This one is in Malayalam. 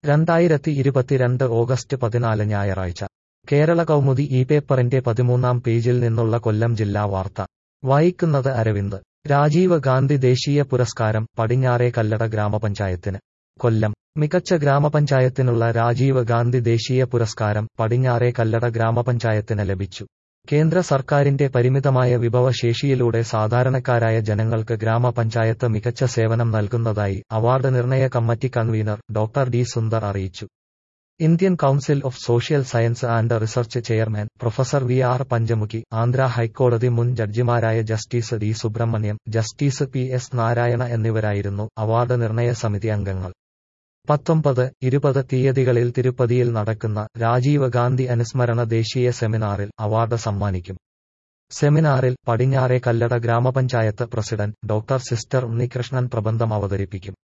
രണ്ടായിരത്തി ഇരുപത്തിരണ്ട് ഓഗസ്റ്റ് പതിനാല് ഞായറാഴ്ച കേരള കൗമുദി ഈ പേപ്പറിന്റെ പതിമൂന്നാം പേജിൽ നിന്നുള്ള കൊല്ലം ജില്ലാ വാർത്ത വായിക്കുന്നത് അരവിന്ദ് രാജീവ് ഗാന്ധി ദേശീയ പുരസ്കാരം പടിഞ്ഞാറേ കല്ലട ഗ്രാമപഞ്ചായത്തിന് കൊല്ലം മികച്ച ഗ്രാമപഞ്ചായത്തിനുള്ള രാജീവ് ഗാന്ധി ദേശീയ പുരസ്കാരം പടിഞ്ഞാറേ കല്ലട ഗ്രാമപഞ്ചായത്തിന് ലഭിച്ചു കേന്ദ്ര സർക്കാരിന്റെ പരിമിതമായ വിഭവശേഷിയിലൂടെ സാധാരണക്കാരായ ജനങ്ങൾക്ക് ഗ്രാമപഞ്ചായത്ത് മികച്ച സേവനം നൽകുന്നതായി അവാർഡ് നിർണയ committee convener doctor D Sundar അറിയിച്ചു Indian council of social science and research chairman professor V R Panchamukhi Andhra ഹൈക്കോടതി മുൻ ജഡ്ജിമാരായ justice D Subrahmanyam justice P S Narayana എന്നിവരായിരുന്നു അവാർഡ് നിർണയ സമിതി അംഗങ്ങൾ പത്തൊമ്പത് ഇരുപത് തീയതികളിൽ തിരുപ്പതിയിൽ നടക്കുന്ന രാജീവ് ഗാന്ധി അനുസ്മരണ ദേശീയ സെമിനാറിൽ അവാർഡ് സമ്മാനിക്കും സെമിനാറിൽ പടിഞ്ഞാറെ കല്ലട ഗ്രാമപഞ്ചായത്ത് പ്രസിഡന്റ് ഡോക്ടർ സിസ്റ്റർ ഉണ്ണികൃഷ്ണൻ പ്രബന്ധം അവതരിപ്പിക്കും